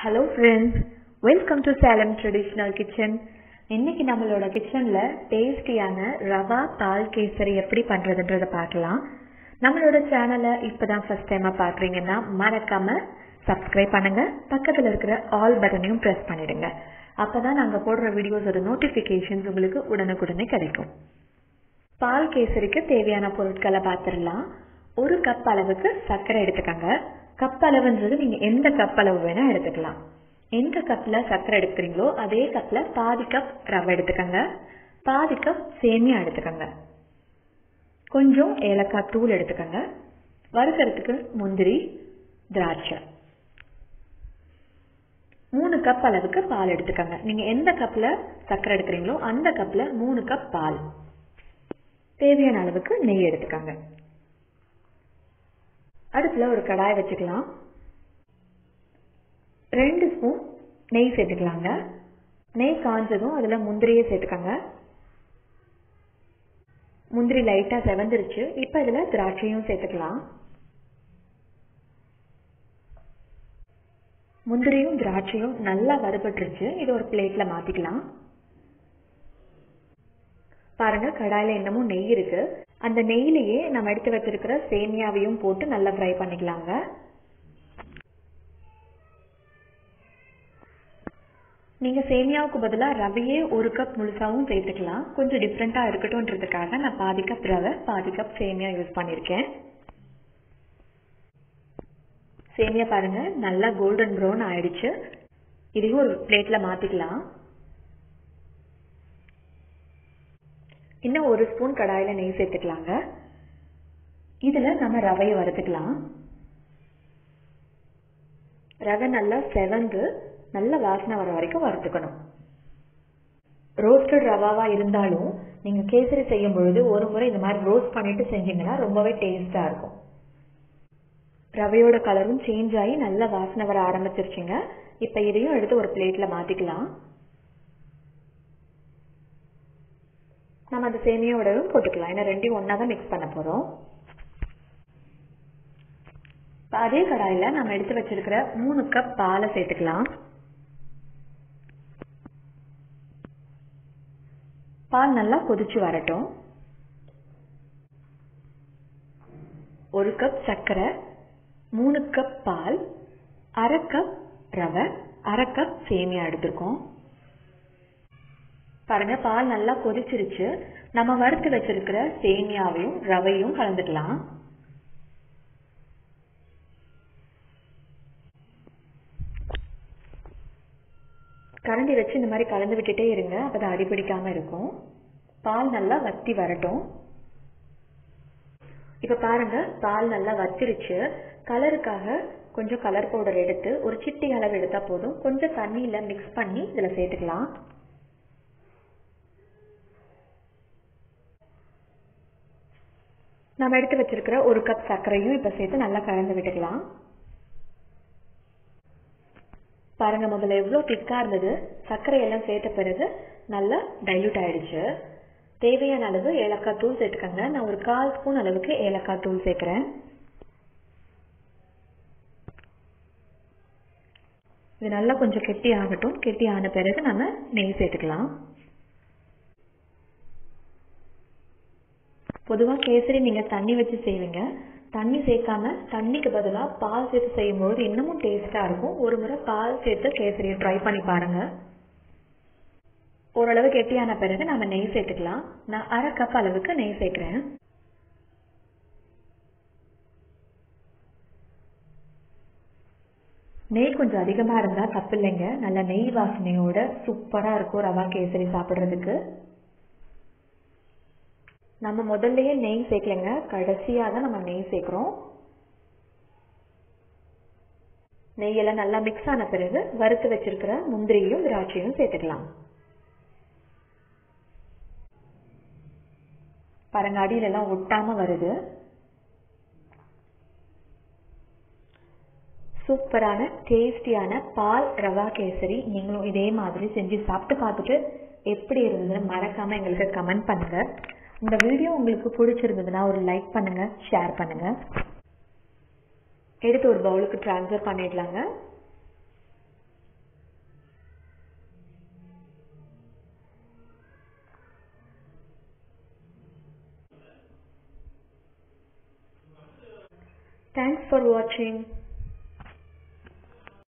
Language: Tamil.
hello friends welcome to Salem traditional kitchen இன்னைக்கு நம்மளோட கிச்சனில் டேஸ்டியான ரவா பால் கேசரி எப்படி பண்ணுறதுன்றதை பார்க்கலாம் நம்மளோட சேனலை இப்போ தான் ஃபஸ்ட் டைமாக பார்க்குறீங்கன்னா மறக்காமல் சப்ஸ்கிரைப் பண்ணுங்கள் பக்கத்தில் இருக்கிற ஆல் பட்டனையும் ப்ரெஸ் பண்ணிடுங்க அப்போ தான் நாங்கள் போடுற வீடியோஸோட நோட்டிஃபிகேஷன்ஸ் உங்களுக்கு உடனுக்குடனே கிடைக்கும் பால் கேசரிக்கு தேவையான பொருட்களை பார்த்துடலாம் ஒரு கப் அளவுக்கு சர்க்கரை எடுத்துக்கோங்க கப் அளவுன்றது நீங்கள் எந்த கப் அளவு வேணால் எடுத்துக்கலாம் எந்த கப்பில் சர்க்கரை எடுக்கிறீங்களோ அதே கப்பில் பாதி கப் ரவை எடுத்துக்கோங்க பாதி கப் சேமியா எடுத்துக்கோங்க கொஞ்சம் ஏலக்காய் தூள் எடுத்துக்கோங்க வறுக்கிறதுக்கு முந்திரி திராட்சை மூணு கப் அளவுக்கு பால் எடுத்துக்கோங்க நீங்கள் எந்த கப்பில் சர்க்கரை எடுக்கிறீங்களோ அந்த கப்பில் மூணு கப் பால் தேவையான அளவுக்கு நெய் எடுத்துக்கோங்க அடுப்பில் ஒரு கடாய் வச்சுக்கலாம் ரெண்டு ஸ்பூன் நெய் சேர்த்துக்கலாங்க நெய் காஞ்சதும் அதில் முந்திரியை சேர்த்துக்கோங்க முந்திரி லைட்டாக செவந்துருச்சு இப்போ இதில் திராட்சையும் சேர்த்துக்கலாம் முந்திரியும் திராட்சையும் நல்லா வறுபட்டுருச்சு இது ஒரு பிளேட்டில் மாற்றிக்கலாம் பாருங்க கடாயில் இன்னமும் நெய் இருக்கு அந்த நெய்யிலேயே நம்ம எடுத்து வச்சிருக்கிற சேமியாவையும் போட்டு நல்லா ஃப்ரை பண்ணிக்கலாங்க நீங்க சேமியாவுக்கு பதிலாக ரவையே ஒரு கப் முழுசாவும் சேர்த்துக்கலாம் கொஞ்சம் டிஃப்ரெண்டா இருக்கட்டும்ன்றதுக்காக நான் பாதி கப் ரவை பாதி கப் சேமியா யூஸ் பண்ணியிருக்கேன் சேமியா பாருங்க நல்லா கோல்டன் ப்ரௌன் ஆயிடுச்சு இதையும் ஒரு பிளேட்ல மாத்திக்கலாம் இன்னும் ஒரு ஸ்பூன் கடாயில் நெய் சேர்த்துக்கலாங்க இதில் நம்ம ரவையை வறுத்துக்கலாம் ரவை நல்லா செவந்து நல்ல வாசனை வர வரைக்கும் வறுத்துக்கணும் ரோஸ்டட் ரவாவா இருந்தாலும் நீங்கள் கேசரி செய்யும் பொழுது ஒரு முறை இந்த மாதிரி ரோஸ்ட் பண்ணிட்டு செஞ்சீங்கன்னா ரொம்பவே டேஸ்டாக இருக்கும் ரவையோட கலரும் சேஞ்ச் ஆகி நல்ல வாசனை வர ஆரம்பிச்சிருச்சுங்க இப்போ இதையும் எடுத்து ஒரு பிளேட்டில் மாற்றிக்கலாம் நம்ம அந்த சேமியாவோடவும் போட்டுக்கலாம் ஏன்னா ரெண்டையும் ஒன்றா தான் மிக்ஸ் பண்ண போகிறோம் அதே கடாயில் நம்ம எடுத்து வச்சிருக்கிற மூணு கப் பாலை சேர்த்துக்கலாம் பால் நல்லா கொதிச்சு வரட்டும் ஒரு கப் சர்க்கரை மூணு கப் பால் அரை கப் ரவை அரை கப் சேமியா எடுத்திருக்கோம் பாருங்க பால் நல்லா கொதிச்சிருச்சு நம்ம வறுத்து வச்சிருக்கிற சேமியாவையும் ரவையும் கலந்துக்கலாம் கரண்டி வச்சு இந்த மாதிரி கலந்து விட்டுட்டே இருங்க அப்பதான் அடிபிடிக்காம இருக்கும் பால் நல்லா வத்தி வரட்டும் இப்ப பாருங்க பால் நல்லா வத்திருச்சு கலருக்காக கொஞ்சம் கலர் பவுடர் எடுத்து ஒரு சிட்டி அளவு எடுத்தா போதும் கொஞ்சம் தண்ணியில மிக்ஸ் பண்ணி இதுல சேர்த்துக்கலாம் நம்ம எடுத்து வச்சிருக்கிற ஒரு கப் சர்க்கரையும் இப்ப சேர்த்து நல்லா கலந்து விட்டுக்கலாம் பாருங்க முதல்ல எவ்வளோ திக்கா இருந்தது சர்க்கரை எல்லாம் சேர்த்த பிறகு நல்லா டைல்யூட் ஆயிடுச்சு தேவையான அளவு ஏலக்காய் தூள் சேர்த்துக்கங்க நான் ஒரு கால் ஸ்பூன் அளவுக்கு ஏலக்காய் தூள் சேர்க்கிறேன் இது நல்லா கொஞ்சம் கெட்டி ஆகட்டும் கெட்டி ஆன பிறகு நம்ம நெய் சேர்த்துக்கலாம் பொதுவாக கேசரி நீங்கள் தண்ணி வச்சு செய்வீங்க தண்ணி சேர்க்காம தண்ணிக்கு பதிலாக பால் சேர்த்து செய்யும்போது இன்னமும் டேஸ்ட்டாக இருக்கும் ஒரு முறை பால் சேர்த்து கேசரியை ட்ரை பண்ணி பாருங்க ஓரளவு கெட்டியான பிறகு நம்ம நெய் சேர்த்துக்கலாம் நான் அரை கப் அளவுக்கு நெய் சேர்க்குறேன் நெய் கொஞ்சம் அதிகமாக இருந்தால் தப்பு இல்லைங்க நல்ல நெய் வாசனையோட சூப்பராக இருக்கும் ரவா கேசரி சாப்பிட்றதுக்கு நம்ம முதல்லயே நெய் சேர்க்கலைங்க கடைசியாக தான் நம்ம நெய் சேர்க்குறோம் நெய்யெல்லாம் நல்லா மிக்ஸ் ஆன பிறகு வறுத்து வச்சிருக்கிற முந்திரியும் திராட்சையும் சேர்த்துக்கலாம் பாருங்க அடியில எல்லாம் ஒட்டாம வருது சூப்பரான டேஸ்டியான பால் ரவா கேசரி நீங்களும் இதே மாதிரி செஞ்சு சாப்பிட்டு பார்த்துட்டு எப்படி இருந்ததுன்னு மறக்காம எங்களுக்கு கமெண்ட் பண்ணுங்க இந்த வீடியோ உங்களுக்கு பிடிச்சிருந்ததுன்னா ஒரு லைக் பண்ணுங்க ஷேர் பண்ணுங்க எடுத்து ஒரு பவுலுக்கு ட்ரான்ஸ்ஃபர் பண்ணிடலாங்க தேங்க்ஸ் ஃபார் வாட்சிங்